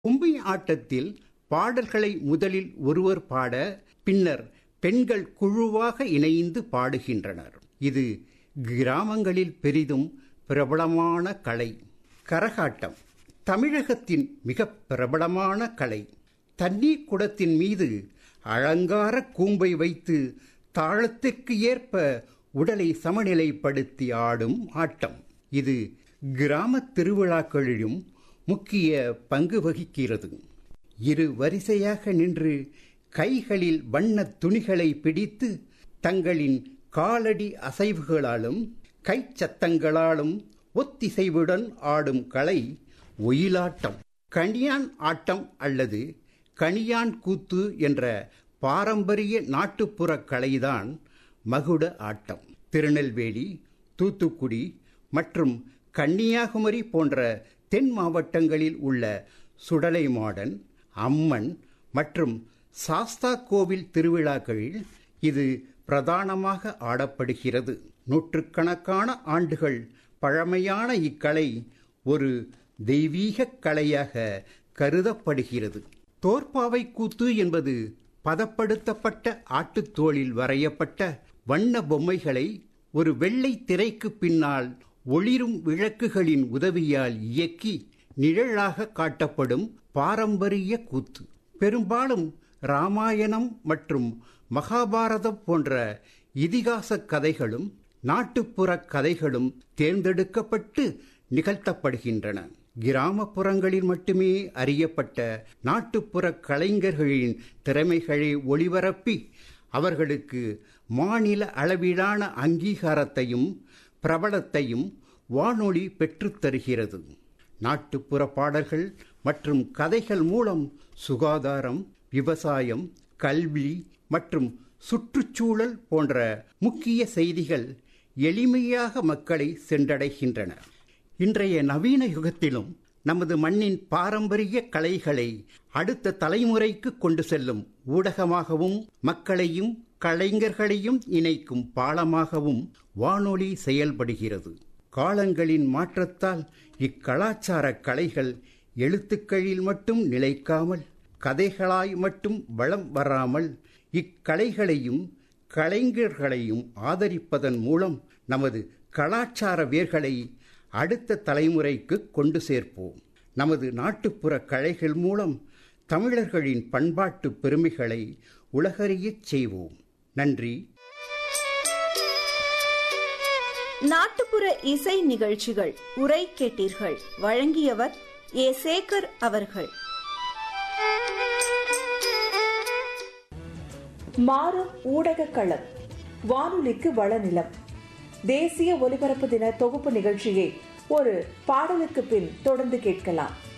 கும்பி ஆட்டத்தில் பாடல்களை முதலில் ஒருவர் பாட பின்னர் பெண்கள் குழுவாக இணைந்து பாடுகின்றனர் இது கிராமங்களில் பெரிதும் பிரபலமான கலை கரகாட்டம் தமிழகத்தின் மிக பிரபலமான கலை தண்ணீர் குடத்தின் மீது அலங்கார கூம்பை வைத்து தாளத்திற்கு ஏற்ப உடலை சமநிலைப்படுத்தி ஆடும் ஆட்டம் இது கிராம திருவிழாக்களிலும் முக்கிய பங்கு வகிக்கிறது இரு வரிசையாக நின்று கைகளில் வண்ணத் துணிகளை பிடித்து தங்களின் காலடி அசைவுகளாலும் கைச்சத்தங்களாலும் ஒத்திசைவுடன் ஆடும் கலை ஒயிலாட்டம் கணியான் ஆட்டம் அல்லது கணியான் கூத்து என்ற பாரம்பரிய நாட்டுப்புற கலைதான் மகுட ஆட்டம் திருநெல்வேலி தூத்துக்குடி மற்றும் கன்னியாகுமரி போன்ற தென் மாவட்டங்களில் உள்ள சுடலைமாடன் அம்மன் மற்றும் சாஸ்தா கோவில் திருவிழாக்களில் இது பிரதானமாக ஆடப்படுகிறது நூற்றுக்கணக்கான ஆண்டுகள் பழமையான இக்கலை ஒரு தெய்வீக கலையாக கருதப்படுகிறது தோற்பாவை கூத்து என்பது பதப்படுத்தப்பட்ட ஆட்டுத்தோளில் வரையப்பட்ட வண்ண பொம்மைகளை ஒரு வெள்ளை திரைக்கு பின்னால் ஒளிரும் விளக்குகளின் உதவியால் இயக்கி நிழலாக காட்டப்படும் பாரம்பரிய கூத்து பெரும்பாலும் ராமாயணம் மற்றும் மகாபாரதம் போன்ற இதிகாச கதைகளும் நாட்டுப்புற கதைகளும் தேர்ந்தெடுக்கப்பட்டு நிகழ்த்தப்படுகின்றன கிராமப்புறங்களில் மட்டுமே அறியப்பட்ட நாட்டுப்புற கலைஞர்களின் திறமைகளை ஒளிபரப்பி அவர்களுக்கு மாநில அளவிலான அங்கீகாரத்தையும் பிரபலத்தையும் வானொலி பெற்றுத் தருகிறது நாட்டுப்புற பாடல்கள் மற்றும் கதைகள் மூலம் சுகாதாரம் விவசாயம் கல்வி மற்றும் சுற்றுச்சூழல் போன்ற முக்கிய செய்திகள் எளிமையாக மக்களை சென்றடைகின்றன இன்றைய நவீன யுகத்திலும் நமது மண்ணின் பாரம்பரிய கலைகளை அடுத்த தலைமுறைக்கு கொண்டு செல்லும் ஊடகமாகவும் மக்களையும் கலைஞர்களையும் இணைக்கும் பாலமாகவும் வானொலி செயல்படுகிறது காலங்களின் மாற்றத்தால் இக்கலாச்சார கலைகள் எழுத்துக்களில் மட்டும் நிலைக்காமல் கதைகளாய் மட்டும் வளம் வராமல் இக்கலைகளையும் கலைஞர்களையும் ஆதரிப்பதன் மூலம் நமது கலாச்சார வேர்களை அடுத்த தலைமுறைக்கு கொண்டு சேர்ப்போம் நமது நாட்டுப்புற கலைகள் மூலம் தமிழர்களின் பண்பாட்டு பெருமைகளை உலகறியச் செய்வோம் நன்றி நாட்டுப்புற இசை நிகழ்ச்சிகள் உரை கேட்டீர்கள் வழங்கியவர் ஏ சேகர் அவர்கள் மாறும் ஊடக களம் வானொலிக்கு வளநிலம் தேசிய ஒலிபரப்பு தின தொகுப்பு நிகழ்ச்சியை ஒரு பாடலுக்கு பின் தொடர்ந்து கேட்கலாம்